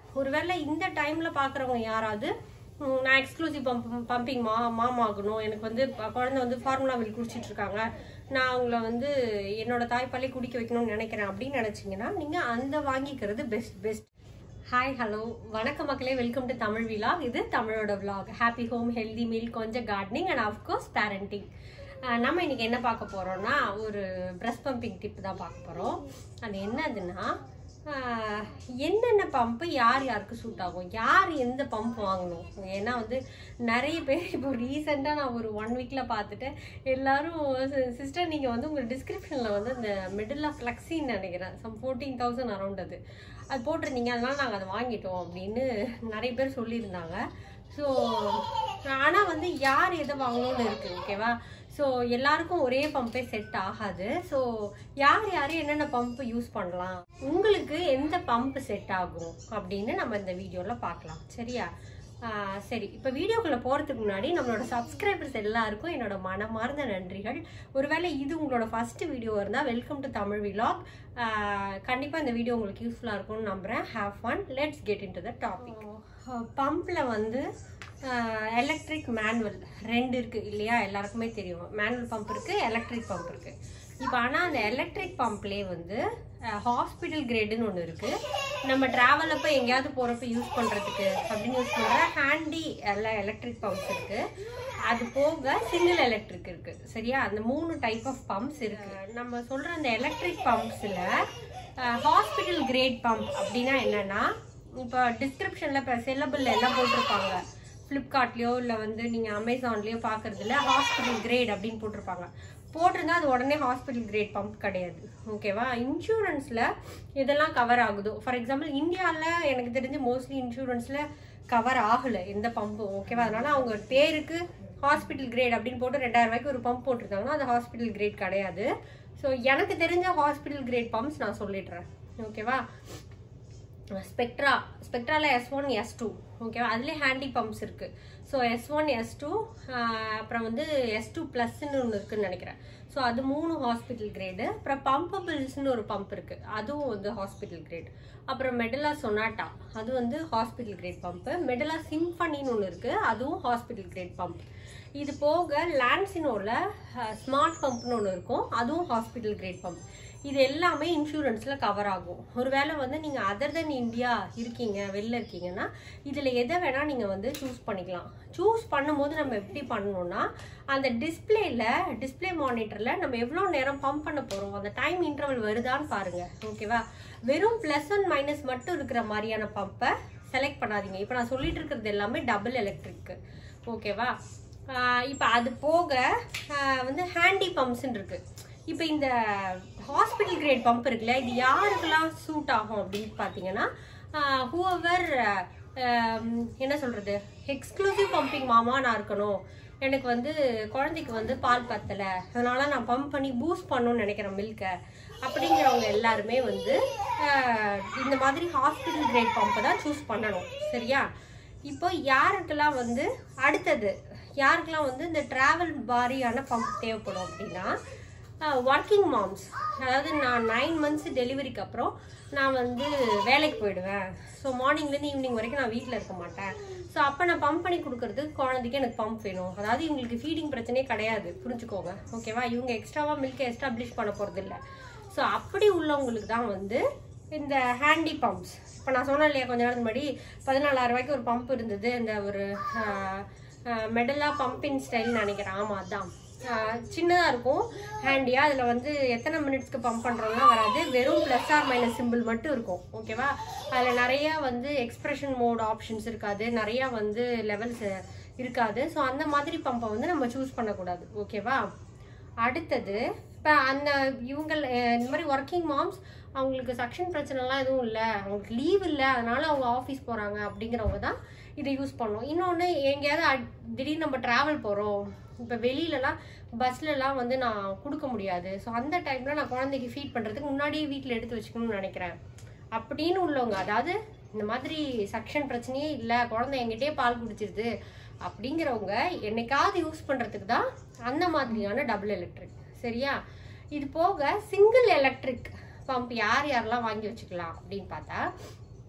ஒருவேளை இந்த டைமில் பார்க்குறவங்க யாராவது ம், நான் எக்ஸ்க்ளூசிவ் பம்ப் பம்பிங் மா மாம் ஆகணும் எனக்கு வந்து ப- குழந்தை வந்து ஃபார்முலா மில்க் குடிச்சிட்டு இருக்காங்க நான் அவங்கள வந்து என்னோட தாய்ப்பாலே குடிக்க வைக்கணும்னு நினைக்கிறேன் அப்படின்னு நினச்சிங்கன்னா நீங்கள் அந்த வாங்கிக்கிறது பெஸ்ட் பெஸ்ட் ஹாய் ஹலோ வணக்கம் மக்களே வெல்கம் டு தமிழ் விலாக் இது தமிழோட vlog happy home healthy meal கொஞ்சம் கார்டனிங் அண்ட் ஆஃப்கோர்ஸ் பேரண்டிங் நம்ம இன்னைக்கு என்ன பார்க்க போறோம்னா ஒரு பிரஸ்ட் பம்பிங் டிப் தான் பார்க்க போறோம் அது என்னதுன்னா ஆஹ், என்னென்ன பம்பு யார் யாருக்கு சூட் ஆகும் யார் எந்த பம்ப் வாங்கணும் ஏன்னா வந்து நிறைய பேர் இப்போ ரீசெண்டாக நான் ஒரு ஒன் வீக்கில் பார்த்துட்டு எல்லாரும் சிஸ்டர் நீங்கள் வந்து உங்கள் டிஸ்கிரிப்ஷனில் வந்து இந்த மிடில் ஆஃப் ஃப்ளெக்ஸின்னு நினைக்கிறேன் சம் ஃபோர்டீன் தௌசண்ட் அரௌண்ட் அது அது போட்டிருந்தீங்க அதனால நாங்கள் அதை வாங்கிட்டோம் அப்படின்னு நிறைய பேர் சொல்லியிருந்தாங்க ஸோ ஆனால் வந்து யார் எதை வாங்கணும்னு இருக்குது ஓகேவா ஸோ எல்லாருக்கும் ஒரே பம்பே செட் ஆகாது ஸோ யார் யார் என்னென்ன பம்ப் யூஸ் பண்ணலாம் உங்களுக்கு எந்த பம்ப் செட் ஆகும் அப்படின்னு நம்ம இந்த வீடியோவில் பார்க்கலாம் சரியா ஆஹ் சரி இப்போ வீடியோக்குள்ளே போகிறதுக்கு முன்னாடி நம்மளோட சப்ஸ்கிரைபர்ஸ் எல்லாருக்கும் என்னோட மனமார்ந்த நன்றிகள் ஒருவேளை இது உங்களோட ஃபர்ஸ்ட் வீடியோ இருந்தால் வெல்கம் டு தமிழ் விலாக் கண்டிப்பாக இந்த வீடியோ உங்களுக்கு யூஸ்ஃபுல்லாக இருக்கும்னு நம்புகிறேன் have fun let's get into the topic பம்பில் வந்து எலக்ட்ரிக் மேனுவல் ரெண்டு இருக்குது இல்லையா எல்லாருக்குமே தெரியும் மேனுவல் பம்ப் இருக்குது எலக்ட்ரிக் பம்ப் இருக்குது இப்போ ஆனால் அந்த எலக்ட்ரிக் பம்ப்லேயே வந்து ஹாஸ்பிட்டல் கிரேடுன்னு ஒன்று இருக்குது நம்ம ட்ராவல் அப்போ எங்கேயாவது போகிறப்ப யூஸ் பண்ணுறதுக்கு அப்படின்னு யூஸ் பண்ணுற ஹேண்டி எல்லாம் எலக்ட்ரிக் பம்ப்ஸ் இருக்குது அது போக சிங்கிள் எலக்ட்ரிக் இருக்குது சரியா அந்த மூணு டைப் ஆஃப் பம்ப்ஸ் இருக்குது நம்ம சொல்கிற அந்த எலக்ட்ரிக் பம்ப்ஸில் ஹாஸ்பிட்டல் கிரேட் பம்ப் அப்படின்னா என்னென்னா இப்போ டிஸ்கிரிப்ஷனில் இப்போ செல்லபிள் எல்லாம் போட்டிருப்பாங்க ஃப்ளிப்கார்ட்லேயோ இல்லை வந்து நீங்கள் அமேசான்லேயோ பார்க்குறதுல ஹாஸ்பிட்டல் கிரேட் அப்படின்னு போட்டிருப்பாங்க போட்டிருந்தா அது உடனே ஹாஸ்பிட்டல் கிரேட் பம்ப் கிடையாது ஓகேவா இன்சூரன்ஸில் இதெல்லாம் கவர் ஆகுதோ ஃபார் எக்ஸாம்பிள் இந்தியாவில் எனக்கு தெரிஞ்சு மோஸ்ட்லி இன்சூரன்ஸில் கவர் ஆகலை எந்த பம்பும் ஓகேவா அதனால அவங்க பேருக்கு ஹாஸ்பிட்டல் கிரேட் அப்படின்னு போட்டு ரெண்டாயிரம் ரூபாய்க்கு ஒரு பம்ப் போட்டிருந்தாங்கன்னா அது ஹாஸ்பிட்டல் கிரேட் கிடையாது ஸோ எனக்கு தெரிஞ்ச ஹாஸ்பிட்டல் கிரேட் பம்ப்ஸ் நான் சொல்லிடுறேன் ஓகேவா ஸ்பெக்ட்ரா ஸ்பெக்ட்ராவில் எஸ் ஒன் எஸ் டூ ஓகேவா அதுலேயே ஹேண்டி பம்ப்ஸ் இருக்குது so S one S two அப்புறம் வந்து எஸ் டூ ப்ளஸ்ன்னு ஒன்று இருக்குன்னு நினைக்கிறேன் ஸோ அது மூணு ஹாஸ்பிட்டல் கிரேடு அப்புறம் பம்பபிள்ஸ்னு ஒரு பம்ப் இருக்குது அதுவும் வந்து ஹாஸ்பிட்டல் கிரேட் அப்புறம் மெடலா சொனாட்டா அது வந்து ஹாஸ்பிட்டல் கிரேட் பம்ப்பு மெடலா சிம்ஃபனின்னு ஒன்று இருக்குது அதுவும் ஹாஸ்பிட்டல் கிரேட் பம்ப் இது போக லான்சினோவில் ஸ்மார்ட் பம்ப்னு ஒன்று இருக்கும் அதுவும் ஹாஸ்பிட்டல் கிரேட் பம்ப் இது எல்லாமே இன்சூரன்ஸில் கவர் ஆகும் ஒருவேளை வந்து நீங்கள் அதர் தென் இந்தியா இருக்கீங்க வெளில இருக்கீங்கன்னா இதில் எதை வேணால் நீங்கள் வந்து சூஸ் பண்ணிக்கலாம் சூஸ் பண்ணும்போது நம்ம எப்படி பண்ணணும்னா அந்த டிஸ்பிளேல டிஸ்பிளே மானிட்டரில் நம்ம எவ்வளோ நேரம் பம்ப் பண்ண போகிறோம் அந்த டைம் இன்டர்வல் வருதான்னு பாருங்கள் ஓகேவா வெறும் ப்ளஸ் அண்ட் மைனஸ் மட்டும் இருக்கிற மாதிரியான பம்பை செலக்ட் பண்ணாதீங்க இப்போ நான் சொல்லிட்டு இருக்கிறது எல்லாமே டபுள் எலக்ட்ரிக்கு ஓகேவா இப்போ அது போக ஆஹ் வந்து ஹேண்டி பம்ப்ஸ்ன்னு இருக்கு இப்போ இந்த ஹாஸ்பிட்டல் கிரேட் பம்ப் இருக்குல்ல இது யாருக்கெல்லாம் சூட் ஆகும் அப்படின்னு பார்த்தீங்கன்னா ஹூவர் என்ன சொல்றது எக்ஸ்க்ளூசிவ் பம்பிங் மாமா நான் இருக்கணும் எனக்கு வந்து குழந்தைக்கு வந்து பால் பத்தலை அதனால நான் பம்ப் பண்ணி பூஸ்ட் பண்ணணும்னு நினைக்கிறேன் மில்கை அப்படிங்கிறவங்க எல்லாருமே வந்து ஆஹ் இந்த மாதிரி ஹாஸ்பிட்டல் கிரேட் பம்பை தான் சூஸ் பண்ணணும் சரியா இப்போ யாருக்கெல்லாம் வந்து அடுத்தது யாருக்கெல்லாம் வந்து இந்த டிராவல் மாதிரியான பம்ப் தேவைப்படும் அப்படின்னா ஒர்க்கிங் மாம்ஸ் அதாவது நான் நைன் மந்த்ஸ் டெலிவரிக்கு அப்புறம் நான் வந்து வேலைக்கு போயிடுவேன் ஸோ மார்னிங்லேருந்து ஈவினிங் வரைக்கும் நான் வீட்டில் இருக்க மாட்டேன் ஸோ அப்போ நான் பம்ப் பண்ணி கொடுக்கறதுக்கு குழந்தைக்கு எனக்கு பம்ப் வேணும் அதாவது இவங்களுக்கு ஃபீடிங் பிரச்சனையே கிடையாது புரிஞ்சுக்கோங்க ஓகேவா இவங்க எக்ஸ்ட்ராவாக மில்க் எஸ்டாப்ளிஷ் பண்ண போகிறது இல்லை ஸோ அப்படி உள்ளவங்களுக்கு தான் வந்து இந்த ஹேண்டி பம்ப்ஸ் இப்போ நான் சொன்னேன் இல்லையா கொஞ்ச நேரத்துக்கு முன்னாடி பதினாலாயிரம் ரூபாய்க்கு ஒரு பம்ப் இருந்தது இந்த ஒரு மெடலா பம்பிங் ஸ்டைல் நினைக்கிறேன் ஆமாம் அதான் சின்னதாக இருக்கும் ஹேண்டியாக அதில் வந்து எத்தனை மினிட்ஸ்க்கு பம்ப் பண்ணுறோம்லாம் வராது வெறும் ப்ளஸ் ஆர் மைனஸ் சிம்பிள் மட்டும் இருக்கும் ஓகேவா அதில் நிறைய வந்து எக்ஸ்பிரஷன் மோட் ஆப்ஷன்ஸ் இருக்காது நிறையா வந்து லெவல்ஸ் இருக்காது ஸோ அந்த மாதிரி பம்பை வந்து நம்ம சூஸ் பண்ணக்கூடாது ஓகேவா அடுத்தது இப்போ அந்த இவங்க இந்த மாதிரி ஒர்க்கிங் மாம்ஸ் அவங்களுக்கு சக்ஷன் பிரச்சனைலாம் எதுவும் இல்லை அவங்களுக்கு லீவ் இல்லை அதனால அவங்க ஆஃபீஸ் போகிறாங்க அப்படிங்கிறவங்க தான் இதை யூஸ் பண்ணணும் இன்னொன்று எங்கேயாவது அட்- திடீர்னு நம்ம ட்ராவல் போகிறோம் இப்போ வெளியிலலாம் பஸ்லலாம் வந்து நான் கொடுக்க முடியாது ஸோ அந்த டைமில் நான் குழந்தைக்கு ஃபீட் பண்ணுறதுக்கு முன்னாடியே வீட்டில் எடுத்து வச்சுக்கணும்னு நினைக்கிறேன் அப்படின்னு உள்ளவங்க அதாவது இந்த மாதிரி சக்ஷன் பிரச்சனையே இல்லை குழந்தை எங்கிட்டே பால் குடிச்சிருது அப்படிங்கிறவங்க என்னைக்காவது யூஸ் பண்ணுறதுக்கு தான் அந்த மாதிரியான டபுள் எலக்ட்ரிக் சரியா இது போக சிங்கிள் எலக்ட்ரிக் பம்ப் யார் யாரெல்லாம் வாங்கி வச்சுக்கலாம் அப்படின்னு பார்த்தா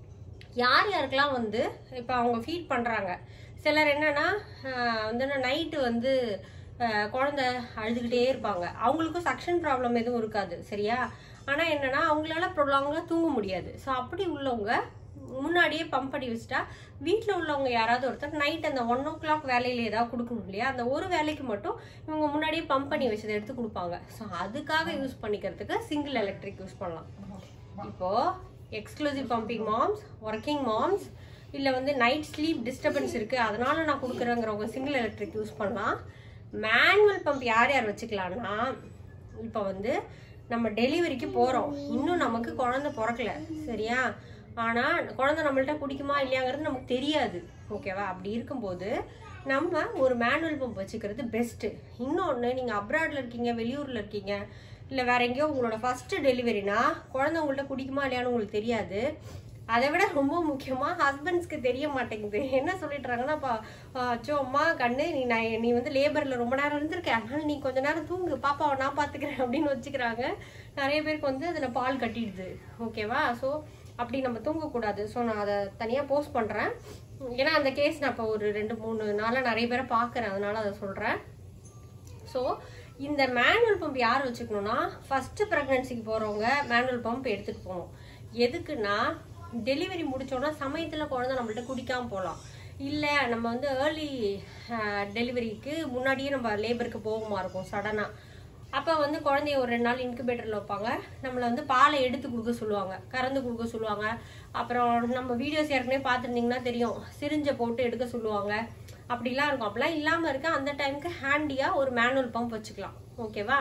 யார் யாருக்கெல்லாம் வந்து இப்போ அவங்க ஃபீட் பண்ணுறாங்க சிலர் என்னன்னா ஆஹ் வந்து நைட்டு வந்து ஆஹ் குழந்தை அழுதுகிட்டே இருப்பாங்க அவங்களுக்கும் சக்ஷன் ப்ராப்ளம் எதுவும் இருக்காது சரியா ஆனால் என்னன்னா அவங்களால ப்ரொலாங்காக தூங்க முடியாது ஸோ அப்படி உள்ளவங்க முன்னாடியே பம்ப் பண்ணி வச்சுட்டா வீட்டில் உள்ளவங்க யாராவது ஒருத்தர் நைட் அந்த ஒன் ஓ கிளாக் வேலையில ஏதாவது கொடுக்கணும் இல்லையா அந்த ஒரு வேலைக்கு மட்டும் இவங்க முன்னாடியே பம்ப் பண்ணி வச்சதை எடுத்து கொடுப்பாங்க ஸோ அதுக்காக யூஸ் பண்ணிக்கிறதுக்கு சிங்கிள் எலக்ட்ரிக் யூஸ் பண்ணலாம் இப்போ exclusive pumping moms working moms இல்லை வந்து நைட் ஸ்லீப் டிஸ்டர்பன்ஸ் இருக்கு அதனால நான் கொடுக்குறேங்கிறவங்க சிங்கிள் எலக்ட்ரிக் யூஸ் பண்ணலாம் மேனுவல் பம்ப் யார் யார் வச்சுக்கலாம்னா இப்போ வந்து நம்ம டெலிவரிக்கு போகிறோம் இன்னும் நமக்கு குழந்தை பிறக்கல சரியா ஆனால் குழந்தை நம்மள்ட்ட குடிக்குமா இல்லையாங்கிறது நமக்கு தெரியாது ஓகேவா அப்படி இருக்கும்போது நம்ம ஒரு மேனுவல் பம்ப் வச்சுக்கிறது பெஸ்ட்டு இன்னொன்று நீங்கள் அப்ராடில் இருக்கீங்க வெளியூரில் இருக்கீங்க இல்லை வேற எங்கேயோ உங்களோட ஃபர்ஸ்ட் டெலிவரினா குழந்தை உங்கள்ட்ட குடிக்குமா இல்லையான்னு உங்களுக்கு தெரியாது அதை விட ரொம்ப முக்கியமாக ஹஸ்பண்ட்ஸ்க்கு தெரிய மாட்டேங்குது என்ன சொல்லிடுறாங்கன்னா பா அச்சோ அம்மா கண்ணு நீ நான் நீ வந்து லேபரில் ரொம்ப நேரம் இருந்திருக்க அதனால நீ கொஞ்ச நேரம் தூங்கு பாப்பாவை நான் பார்த்துக்கிறேன் அப்படின்னு வச்சுக்கிறாங்க நிறைய பேருக்கு வந்து அதில் பால் கட்டிடுது ஓகேவா ஸோ அப்படி நம்ம தூங்கக்கூடாது ஸோ நான் அதை தனியாக போஸ்ட் பண்ணுறேன் ஏன்னா அந்த கேஸ் நான் இப்போ ஒரு ரெண்டு மூணு நாளாக நிறைய பேரை பார்க்குறேன் அதனால அதை சொல்கிறேன் ஸோ இந்த மேனுவல் பம்ப் யார் வச்சுக்கணும்னா ஃபர்ஸ்ட் ப்ரெக்னன்சிக்கு போகிறவங்க மேனுவல் பம்ப் எடுத்துகிட்டு போகணும் எதுக்குன்னா டெலிவரி முடிச்சோன்னா சமயத்தில் குழந்தை நம்மள்ட்ட குடிக்காம போகலாம் இல்லை நம்ம வந்து ஏர்லி டெலிவரிக்கு முன்னாடியே நம்ம லேபருக்கு போகுமா இருக்கும் சடனாக அப்போ வந்து குழந்தைய ஒரு ரெண்டு நாள் இன்குபேட்டரில் வைப்பாங்க நம்மளை வந்து பாலை எடுத்து கொடுக்க சொல்லுவாங்க கறந்து கொடுக்க சொல்லுவாங்க அப்புறம் நம்ம வீடியோஸ் ஏற்கனவே பார்த்துருந்தீங்கன்னா தெரியும் சிரிஞ்சை போட்டு எடுக்க சொல்லுவாங்க அப்படிலாம் இருக்கும் அப்படிலாம் இல்லாமல் இருக்க அந்த டைமுக்கு ஹேண்டியாக ஒரு மேனுவல் பம்ப் வச்சுக்கலாம் ஓகேவா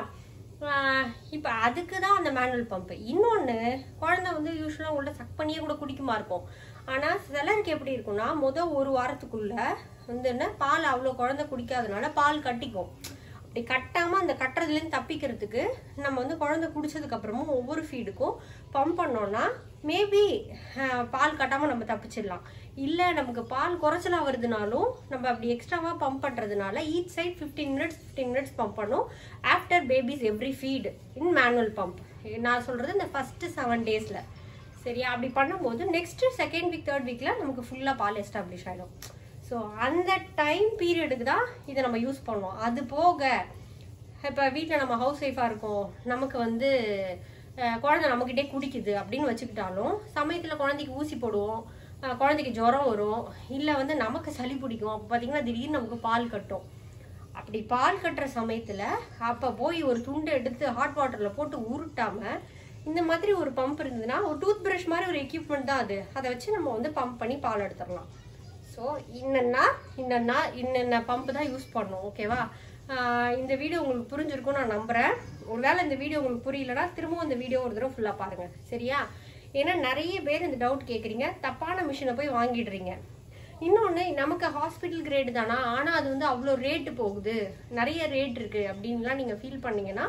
இப்போ அதுக்கு தான் அந்த மேனுவல் பம்ப் இன்னொன்று குழந்தை வந்து யூஸ்வலாக உங்கள்ட்ட சக் பண்ணியே கூட குடிக்குமா இருக்கும் ஆனால் சிலருக்கு எப்படி இருக்கும்னா மொதல் ஒரு வாரத்துக்குள்ள வந்து என்ன பால் அவ்வளோ குழந்தை குடிக்காதனால பால் கட்டிக்கும் அப்படி கட்டாமல் அந்த கட்டுறதுலேருந்து தப்பிக்கிறதுக்கு நம்ம வந்து குழந்தை குடிச்சதுக்கு அப்புறமும் ஒவ்வொரு ஃபீடுக்கும் பம்ப் பண்ணோம்னா மேபி பால் கட்டாமல் நம்ம தப்பிச்சிடலாம் இல்லை நமக்கு பால் குறைச்சலாக வருதுனாலும் நம்ம அப்படி எக்ஸ்ட்ராவாக பம்ப் பண்ணுறதுனால each side fifteen minutes fifteen minutes pump பண்ணும் after baby's every feed in manual pump நான் சொல்கிறது இந்த ஃபஸ்ட்டு செவன் டேஸில் சரியா அப்படி பண்ணும்போது நெக்ஸ்ட் செகண்ட் வீக் தேர்ட் வீக்கில் நமக்கு ஃபுல்லாக பால் எஸ்டாப்ளிஷ் ஆகிடும் ஸோ அந்த டைம் பீரியடுக்கு தான் இதை நம்ம யூஸ் பண்ணுவோம் அது போக இப்போ வீட்டில் நம்ம ஹவுஸ் ஒய்ஃபாக இருக்கோம் நமக்கு வந்து அஹ், குழந்தை நம்மக்கிட்டே குடிக்குது அப்படின்னு வச்சுக்கிட்டாலும் சமயத்தில் குழந்தைக்கு ஊசி போடுவோம் அஹ், குழந்தைக்கு ஜுரம் வரும் இல்லை வந்து நமக்கு சளி பிடிக்கும் அப்போ பார்த்தீங்கன்னா திடீர்னு நமக்கு பால் கட்டும் அப்படி பால் கட்டுற சமயத்தில் அப்போ போய் ஒரு துண்டை எடுத்து ஹாட் வாட்டரில் போட்டு உருட்டாம இந்த மாதிரி ஒரு பம்ப் இருந்ததுன்னா ஒரு டூத் பிரஷ் மாதிரி ஒரு எக்யூப்மெண்ட் தான் அது அதை வச்சு நம்ம வந்து பம்ப் பண்ணி பால் எடுத்துடலாம் ஸோ இன்னன்னா இன்னன்னா இன்னென்ன பம்ப் தான் யூஸ் பண்ணணும் ஓகேவா ஆஹ் இந்த வீடியோ உங்களுக்கு புரிஞ்சிருக்கும் நான் நம்புறேன் ஒருவேளை இந்த வீடியோ உங்களுக்கு புரியலனா திரும்பவும் இந்த வீடியோ ஒரு தடவை ஃபுல்லாக பாருங்க சரியா ஏன்னா நிறைய பேர் இந்த டவுட் கேட்குறீங்க தப்பான மிஷினை போய் வாங்கிடுறீங்க இன்னொன்று நமக்கு ஹாஸ்பிட்டல் கிரேடு தானா ஆனால் அது வந்து அவ்வளோ ரேட்டு போகுது நிறைய ரேட் இருக்கு அப்படின்லாம் நீங்கள் ஃபீல் பண்ணீங்கன்னா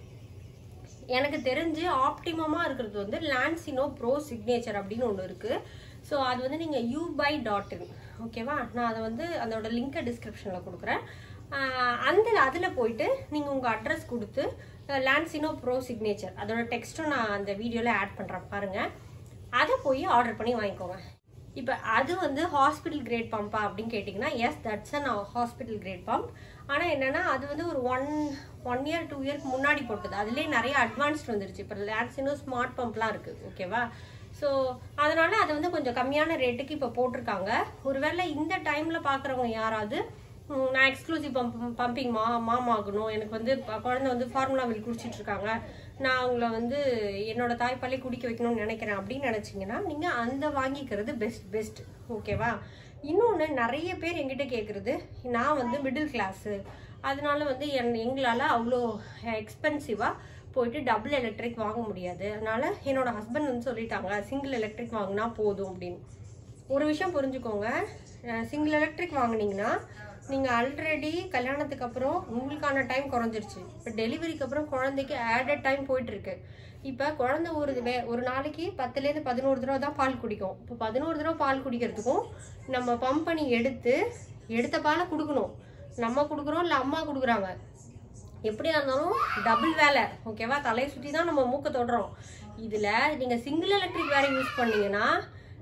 எனக்கு தெரிஞ்சு ஆப்டிமமாக இருக்கிறது வந்து லான்சினோ ப்ரோ சிக்னேச்சர் அப்படின்னு ஒன்று இருக்குது ஸோ அது வந்து நீங்கள் யூ பை டாட் இன் ஓகேவா நான் அதை வந்து அதோட லிங்கை டிஸ்கிரிப்ஷனில் கொடுக்குறேன் ஆஹ் அந்த அதில் போயிட்டு நீங்கள் உங்கள் அட்ரஸ் கொடுத்து லான்சினோ ப்ரோ சிக்னேச்சர் அதோட டெக்ஸ்ட்டும் நான் அந்த வீடியோவில் ஆட் பண்ணுறேன் பாருங்கள் அதை போய் ஆர்டர் பண்ணி வாங்கிக்கோங்க இப்போ அது வந்து ஹாஸ்பிட்டல் கிரேட் பம்பா அப்படின்னு கேட்டிங்கன்னா yes that's an hospital grade pump ஆனால் என்னன்னா அது வந்து ஒரு ஒன் ஒன் இயர் டூ இயர்க்கு முன்னாடி போட்டது அதுலேயே நிறைய அட்வான்ஸ்ட் வந்துருச்சு இப்போ லாக்ஸினோ ஸ்மார்ட் பம்ப்லாம் இருக்குது ஓகேவா ஸோ அதனால அது வந்து கொஞ்சம் கம்மியான ரேட்டுக்கு இப்போ போட்டிருக்காங்க ஒருவேளை இந்த டைமில் பார்க்குறவங்க யாராவது ம், நான் எக்ஸ்க்ளூசிவ் பம்ப் பம்பிங் மா மாம் ஆகணும் எனக்கு வந்து ப- குழந்தை வந்து ஃபார்முலா மில்க் குடிச்சிட்டு இருக்காங்க நான் அவங்கள வந்து என்னோட தாய்ப்பாலே குடிக்க வைக்கணும்னு நினைக்கிறேன் அப்படின்னு நினச்சிங்கன்னா நீங்கள் அந்த வாங்கிக்கிறது பெஸ்ட் பெஸ்ட் ஓகேவா இன்னொன்று நிறைய பேர் எங்கிட்ட கேட்குறது நான் வந்து மிடில் கிளாஸு அதனால வந்து என் எங்களால் அவ்வளோ எக்ஸ்பென்சிவாக போயிட்டு டபுள் எலக்ட்ரிக் வாங்க முடியாது அதனால என்னோட ஹஸ்பண்ட் வந்து சொல்லிட்டாங்க சிங்கிள் எலக்ட்ரிக் வாங்கினா போதும் அப்படின்னு ஒரு விஷயம் புரிஞ்சுக்கோங்க சிங்கிள் எலக்ட்ரிக் வாங்குனீங்கன்னா நீங்கள் ஆல்ரெடி கல்யாணத்துக்கு அப்புறம் உங்களுக்கான டைம் குறைஞ்சிருச்சு இப்போ டெலிவரிக்கு அப்புறம் குழந்தைக்கு ஆடட் டைம் போயிட்டு இருக்கு இப்போ குழந்தை ஒரு வே ஒரு நாளைக்கு பத்துலேருந்து பதினோரு தடவை தான் பால் குடிக்கும் இப்போ பதினோரு தடவை பால் குடிக்கிறதுக்கும் நம்ம பம்ப் பண்ணி எடுத்து எடுத்த பாலை கொடுக்கணும் நம்ம கொடுக்குறோம் இல்லை அம்மா கொடுக்குறாங்க எப்படியா இருந்தாலும் டபுள் வேலை ஓகேவா தலையை சுற்றி தான் நம்ம மூக்க தொடுறோம் இதில் நீங்கள் சிங்கிள் எலக்ட்ரிக் வேற யூஸ் பண்ணீங்கன்னா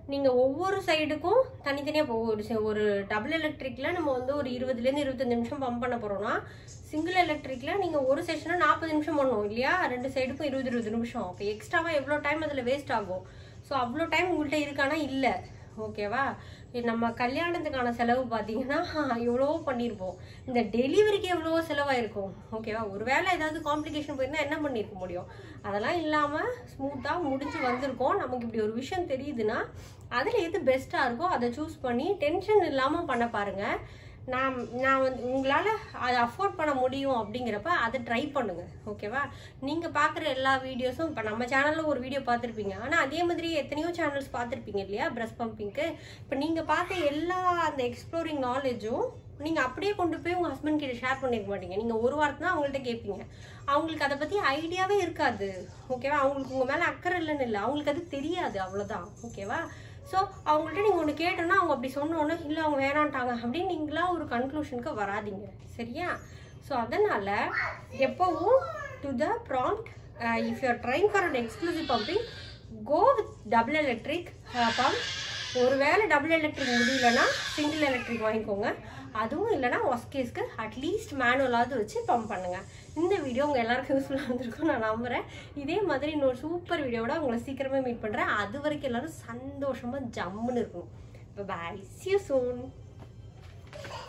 நீங்கள் ஒவ்வொரு சைடுக்கும் தனித்தனியாக இப்போ ஒரு se- ஒரு டபுள் எலக்ட்ரிக்கில் நம்ம வந்து ஒரு இருபதுலேருந்து இருபத்தஞ்சு நிமிஷம் பம்ப் பண்ண போகிறோம்னா சிங்கிள் எலக்ட்ரிக்கில் நீங்கள் ஒரு செஷனாக நாற்பது நிமிஷம் பண்ணணும் இல்லையா ரெண்டு சைடுக்கும் இருபது இருபது நிமிஷம் அப்போ எக்ஸ்ட்ராவாக எவ்வளோ டைம் அதில் வேஸ்ட் ஆகும் ஸோ அவ்வளோ டைம் உங்கள்கிட்ட இருக்கானா இல்லை ஓகேவா இது நம்ம கல்யாணத்துக்கான செலவு பார்த்தீங்கன்னா எவ்வளவோ பண்ணியிருப்போம் இந்த டெலிவரிக்கு எவ்வளவோ செலவாயிருக்கும் ஓகேவா ஒருவேளை ஏதாவது காம்ப்ளிகேஷன் போயிருந்தா என்ன பண்ணியிருக்க முடியும் அதெல்லாம் இல்லாமல் ஸ்மூத்தாக முடிஞ்சு வந்திருக்கோம் நமக்கு இப்படி ஒரு விஷயம் தெரியுதுன்னா அதில் எது பெஸ்ட்டாக இருக்கோ அதை சூஸ் பண்ணி டென்ஷன் இல்லாமல் பண்ண பாருங்கள் நான் நான் வந்து உங்களால் அதை அஃபோர்ட் பண்ண முடியும் அப்படிங்கிறப்ப அதை ட்ரை பண்ணுங்க ஓகேவா நீங்கள் பார்க்குற எல்லா வீடியோஸும் இப்போ நம்ம சேனலில் ஒரு வீடியோ பார்த்துருப்பீங்க ஆனால் அதே மாதிரி எத்தனையோ சேனல்ஸ் பார்த்துருப்பீங்க இல்லையா பிரஸ்ட் பம்பிங்க்கு இப்போ நீங்கள் பார்த்த எல்லா அந்த எக்ஸ்ப்ளோரிங் நாலேஜும் நீங்கள் அப்படியே கொண்டு போய் உங்கள் ஹஸ்பண்ட் கிட்ட ஷேர் பண்ணிருக்க மாட்டீங்க நீங்கள் ஒரு வாரத்தை தான் அவங்கள்ட்ட கேட்பீங்க அவங்களுக்கு அதை பற்றி ஐடியாவே இருக்காது ஓகேவா அவங்களுக்கு உங்கள் மேலே அக்கறை இல்லைன்னு இல்லை அவங்களுக்கு அது தெரியாது அவ்வளோதான் ஓகேவா ஸோ அவங்கள்ட்ட நீங்கள் ஒன்று கேட்டோன்னா அவங்க அப்படி சொன்னோன்னே இல்லை அவங்க வேணான்ட்டாங்க அப்படின்னு நீங்களா ஒரு கன்க்ளூஷனுக்கு வராதீங்க சரியா ஸோ அதனால் எப்போவும் to the prompt if you are trying for an exclusive pumping go with double electric pump ஒருவேளை டபுள் எலக்ட்ரிக் முடியலன்னா சிங்கிள் எலக்ட்ரிக் வாங்கிக்கோங்க அதுவும் இல்லைனா ஒஸ்கேஸ்க்கு அட்லீஸ்ட் மேனுவலாவது வச்சு பம்ப் பண்ணுங்க இந்த வீடியோ உங்கள் எல்லாருக்கும் யூஸ்ஃபுல்லாக இருந்திருக்கும் நான் நம்புகிறேன் இதே மாதிரி இன்னொரு சூப்பர் வீடியோட உங்களை சீக்கிரமே மீட் பண்ணுறேன் அது வரைக்கும் எல்லாரும் சந்தோஷமாக ஜம்முன்னு இருக்கணும் இப்போ பாய் சி யூ சூன்